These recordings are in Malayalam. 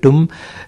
പ്രസിഡന്റായിട്ടും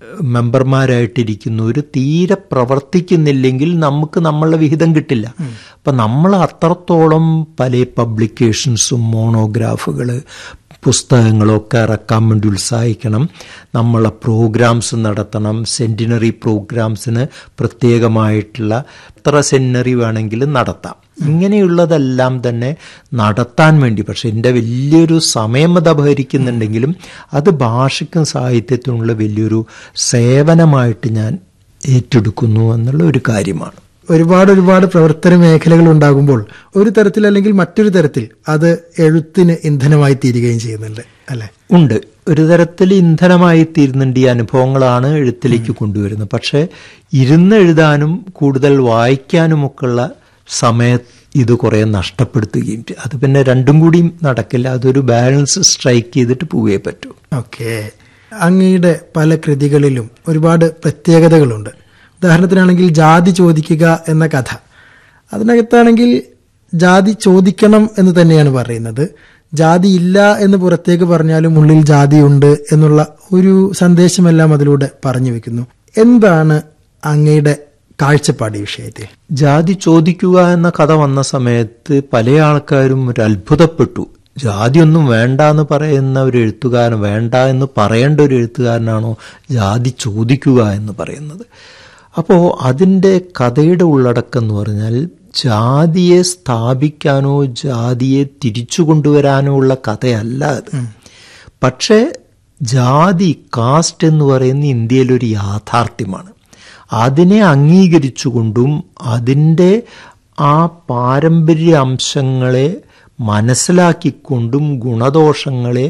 മെമ്പർമാരായിട്ടിരിക്കുന്നവർ തീരെ പ്രവർത്തിക്കുന്നില്ലെങ്കിൽ നമുക്ക് നമ്മളുടെ വിഹിതം കിട്ടില്ല അപ്പം നമ്മൾ അത്രത്തോളം പല പബ്ലിക്കേഷൻസും മോണോഗ്രാഫുകൾ പുസ്തകങ്ങളൊക്കെ ഇറക്കാൻ വേണ്ടി ഉത്സാഹിക്കണം നമ്മളെ പ്രോഗ്രാംസ് നടത്തണം സെൻറ്റിനറി പ്രോഗ്രാംസിന് പ്രത്യേകമായിട്ടുള്ള എത്ര സെമിനറി വേണമെങ്കിലും നടത്താം ഇങ്ങനെയുള്ളതെല്ലാം തന്നെ നടത്താൻ വേണ്ടി പക്ഷെ എൻ്റെ വലിയൊരു സമയമത ഭരിക്കുന്നുണ്ടെങ്കിലും അത് ഭാഷയ്ക്കും സാഹിത്യത്തിനുള്ള വലിയൊരു സേവനമായിട്ട് ഞാൻ ഏറ്റെടുക്കുന്നു എന്നുള്ള ഒരു കാര്യമാണ് ഒരുപാട് ഒരുപാട് പ്രവർത്തന മേഖലകൾ ഉണ്ടാകുമ്പോൾ ഒരു തരത്തിൽ അല്ലെങ്കിൽ മറ്റൊരു തരത്തിൽ അത് എഴുത്തിന് ഇന്ധനമായി തീരുകയും ചെയ്യുന്നുണ്ട് അല്ലെ ഉണ്ട് ഒരു തരത്തിൽ ഇന്ധനമായി തീരുന്നുണ്ട് ഈ അനുഭവങ്ങളാണ് എഴുത്തിലേക്ക് കൊണ്ടുവരുന്നത് പക്ഷേ ഇരുന്ന് എഴുതാനും കൂടുതൽ വായിക്കാനുമൊക്കെയുള്ള സമയം ഇത് കുറേ നഷ്ടപ്പെടുത്തുകയും ചെയ്യും അത് പിന്നെ രണ്ടും കൂടിയും നടക്കില്ല അതൊരു ബാലൻസ് സ്ട്രൈക്ക് ചെയ്തിട്ട് പോവേ പറ്റൂ ഓക്കെ അങ്ങയുടെ പല കൃതികളിലും ഒരുപാട് പ്രത്യേകതകളുണ്ട് ഉദാഹരണത്തിനാണെങ്കിൽ ജാതി ചോദിക്കുക എന്ന കഥ അതിനകത്താണെങ്കിൽ ജാതി ചോദിക്കണം എന്ന് തന്നെയാണ് പറയുന്നത് ജാതി ഇല്ല എന്ന് പുറത്തേക്ക് പറഞ്ഞാലും ഉള്ളിൽ ജാതിയുണ്ട് എന്നുള്ള ഒരു സന്ദേശമെല്ലാം അതിലൂടെ പറഞ്ഞു വെക്കുന്നു എന്താണ് അങ്ങയുടെ കാഴ്ചപ്പാട് ഈ വിഷയത്തിൽ ജാതി ചോദിക്കുക എന്ന കഥ വന്ന സമയത്ത് പല ആൾക്കാരും ഒരു അത്ഭുതപ്പെട്ടു ജാതിയൊന്നും വേണ്ട എന്ന് പറയുന്ന ഒരു എഴുത്തുകാരൻ വേണ്ട എന്ന് പറയേണ്ട ഒരു എഴുത്തുകാരനാണോ ജാതി ചോദിക്കുക എന്ന് പറയുന്നത് അപ്പോൾ അതിൻ്റെ കഥയുടെ ഉള്ളടക്കം എന്ന് പറഞ്ഞാൽ ജാതിയെ സ്ഥാപിക്കാനോ ജാതിയെ തിരിച്ചു കൊണ്ടുവരാനോ ഉള്ള കഥയല്ല അത് പക്ഷേ ജാതി കാസ്റ്റ് എന്ന് പറയുന്ന ഇന്ത്യയിലൊരു യാഥാർത്ഥ്യമാണ് അതിനെ അംഗീകരിച്ചുകൊണ്ടും അതിൻ്റെ ആ പാരമ്പര്യ അംശങ്ങളെ മനസ്സിലാക്കിക്കൊണ്ടും ഗുണദോഷങ്ങളെ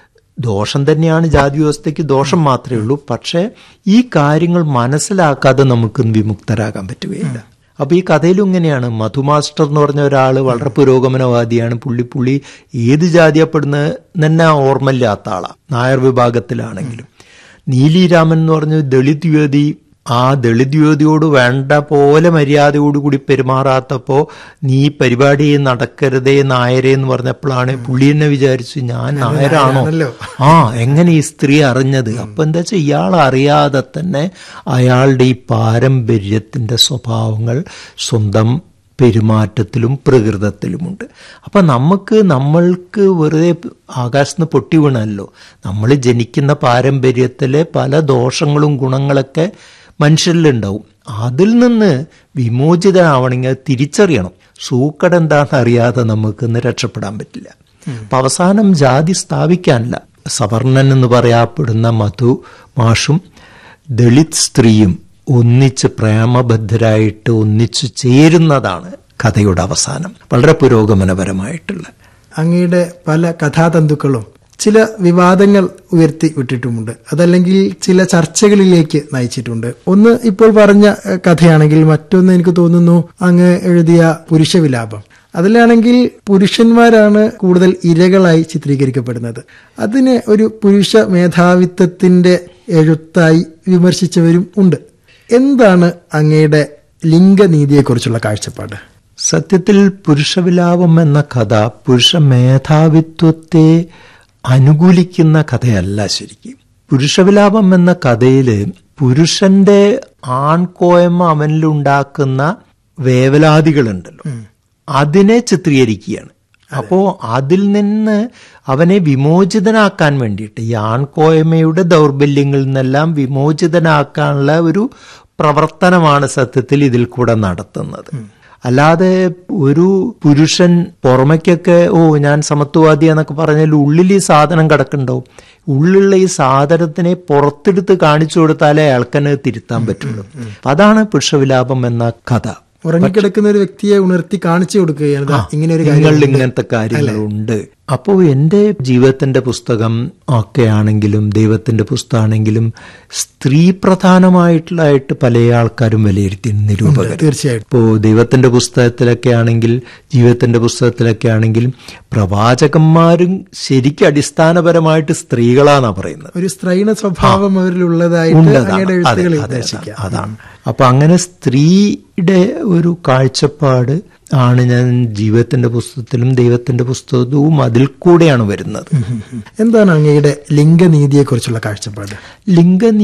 ദോഷം തന്നെയാണ് ജാതി വ്യവസ്ഥയ്ക്ക് ദോഷം മാത്രമേ ഉള്ളൂ പക്ഷേ ഈ കാര്യങ്ങൾ മനസ്സിലാക്കാതെ നമുക്ക് വിമുക്തരാകാൻ പറ്റുകയില്ല അപ്പൊ ഈ കഥയിലും ഇങ്ങനെയാണ് മധു മാസ്റ്റർ എന്ന് പറഞ്ഞ ഒരാൾ വളരെ പുരോഗമനവാദിയാണ് പുള്ളി പുള്ളി ഏത് ജാതിയപ്പെടുന്ന തന്നെ ഓർമ്മയില്ലാത്ത ആളാണ് നായർ വിഭാഗത്തിലാണെങ്കിലും നീലിരാമൻ എന്ന് പറഞ്ഞ ദളിത് യുവതി ആ ദളിത് യുവതിയോട് വേണ്ട പോലെ മര്യാദയോടുകൂടി പെരുമാറാത്തപ്പോ നീ പരിപാടി നടക്കരുതേ നായരെ എന്ന് പറഞ്ഞപ്പോഴാണ് പുള്ളി എന്നെ വിചാരിച്ചു ഞാൻ നായരാണോ ആ എങ്ങനെ ഈ സ്ത്രീ അറിഞ്ഞത് അപ്പൊ എന്താ വെച്ചാൽ ഇയാൾ അറിയാതെ തന്നെ അയാളുടെ ഈ പാരമ്പര്യത്തിന്റെ സ്വഭാവങ്ങൾ സ്വന്തം പെരുമാറ്റത്തിലും പ്രകൃതത്തിലുമുണ്ട് അപ്പം നമുക്ക് നമ്മൾക്ക് വെറുതെ ആകാശത്ത് പൊട്ടി വീണല്ലോ നമ്മൾ ജനിക്കുന്ന പാരമ്പര്യത്തിലെ പല ദോഷങ്ങളും ഗുണങ്ങളൊക്കെ മനുഷ്യരിലുണ്ടാവും അതിൽ നിന്ന് വിമോചിതനാവണമെങ്കിൽ അത് തിരിച്ചറിയണം സൂക്കട എന്താണെന്ന് അറിയാതെ നമുക്ക് ഇന്ന് രക്ഷപ്പെടാൻ പറ്റില്ല അപ്പം അവസാനം ജാതി സ്ഥാപിക്കാനില്ല സവർണൻ എന്ന് പറയപ്പെടുന്ന മധു മാഷും ദളിത് സ്ത്രീയും ഒന്നിച്ച് പ്രേമബദ്ധരായിട്ട് ഒന്നിച്ചു ചേരുന്നതാണ് കഥയുടെ അവസാനം വളരെ പുരോഗമനപരമായിട്ടുള്ള അങ്ങയുടെ പല കഥാതന്തുക്കളും ചില വിവാദങ്ങൾ ഉയർത്തി വിട്ടിട്ടുമുണ്ട് അതല്ലെങ്കിൽ ചില ചർച്ചകളിലേക്ക് നയിച്ചിട്ടുണ്ട് ഒന്ന് ഇപ്പോൾ പറഞ്ഞ കഥയാണെങ്കിൽ മറ്റൊന്ന് എനിക്ക് തോന്നുന്നു അങ്ങ് എഴുതിയ പുരുഷവിലാപം അതിലാണെങ്കിൽ പുരുഷന്മാരാണ് കൂടുതൽ ഇരകളായി ചിത്രീകരിക്കപ്പെടുന്നത് അതിനെ ഒരു പുരുഷ മേധാവിത്വത്തിന്റെ എഴുത്തായി വിമർശിച്ചവരും ഉണ്ട് എന്താണ് അങ്ങയുടെ ലിംഗനീതിയെക്കുറിച്ചുള്ള കാഴ്ചപ്പാട് സത്യത്തിൽ പുരുഷവിലാപം എന്ന കഥ പുരുഷ മേധാവിത്വത്തെ അനുകൂലിക്കുന്ന കഥയല്ല ശരിക്കും പുരുഷവിലാപം എന്ന കഥയിൽ പുരുഷന്റെ ആൺകോയമ്മ അവനിലുണ്ടാക്കുന്ന വേവലാതികളുണ്ടല്ലോ അതിനെ ചിത്രീകരിക്കുകയാണ് അപ്പോ അതിൽ നിന്ന് അവനെ വിമോചിതനാക്കാൻ വേണ്ടിയിട്ട് ഈ ആൺകോയമ്മയുടെ ദൗർബല്യങ്ങളിൽ നിന്നെല്ലാം വിമോചിതനാക്കാനുള്ള ഒരു പ്രവർത്തനമാണ് സത്യത്തിൽ ഇതിൽ കൂടെ നടത്തുന്നത് അല്ലാതെ ഒരു പുരുഷൻ പുറമയ്ക്കൊക്കെ ഓ ഞാൻ സമത്വവാദി എന്നൊക്കെ പറഞ്ഞാൽ ഉള്ളിൽ ഈ സാധനം കിടക്കുന്നുണ്ടാവും ഉള്ളിലുള്ള ഈ സാധനത്തിനെ പുറത്തെടുത്ത് കാണിച്ചു കൊടുത്താലേ അയാൾക്കന്നെ തിരുത്താൻ പറ്റുള്ളൂ അതാണ് പുരുഷവിലാപം എന്ന കഥ ഉറങ്ങിക്കിടക്കുന്ന ഒരു വ്യക്തിയെ ഉണർത്തി കാണിച്ചു കൊടുക്കുകയാണ് ഇങ്ങനെ ഒരു നിങ്ങളിൽ ഇങ്ങനത്തെ കാര്യങ്ങളുണ്ട് അപ്പോൾ എൻ്റെ ജീവിതത്തിന്റെ പുസ്തകം ഒക്കെ ആണെങ്കിലും ദൈവത്തിന്റെ പുസ്തകമാണെങ്കിലും സ്ത്രീ പ്രധാനമായിട്ടുള്ളതായിട്ട് പല ആൾക്കാരും വിലയിരുത്തി നിരൂപകർ തീർച്ചയായിട്ടും ഇപ്പോൾ ദൈവത്തിന്റെ പുസ്തകത്തിലൊക്കെ ആണെങ്കിൽ ജീവിതത്തിന്റെ പുസ്തകത്തിലൊക്കെ ആണെങ്കിൽ പ്രവാചകന്മാരും ശരിക്കും അടിസ്ഥാനപരമായിട്ട് സ്ത്രീകളാന്നാ പറയുന്നത് ഒരു സ്ത്രൈണ സ്വഭാവം അവരിലുള്ളതായിട്ട് ഉണ്ടതാണ്. അങ്ങയുടെ അതെ, എഴുത്തുകളിൽ അതെ, ദർശിക്കാം അതാണ് അപ്പൊ അങ്ങനെ സ്ത്രീയുടെ ഒരു കാഴ്ചപ്പാട് ആണ് ഞാൻ ജീവിതത്തിന്റെ പുസ്തകത്തിലും ദൈവത്തിന്റെ പുസ്തകവും അതിൽ കൂടെയാണ് വരുന്നത് എന്താണ് അങ്ങയുടെ ലിംഗനീതിയെക്കുറിച്ചുള്ള കാഴ്ചപ്പാട് ലിംഗ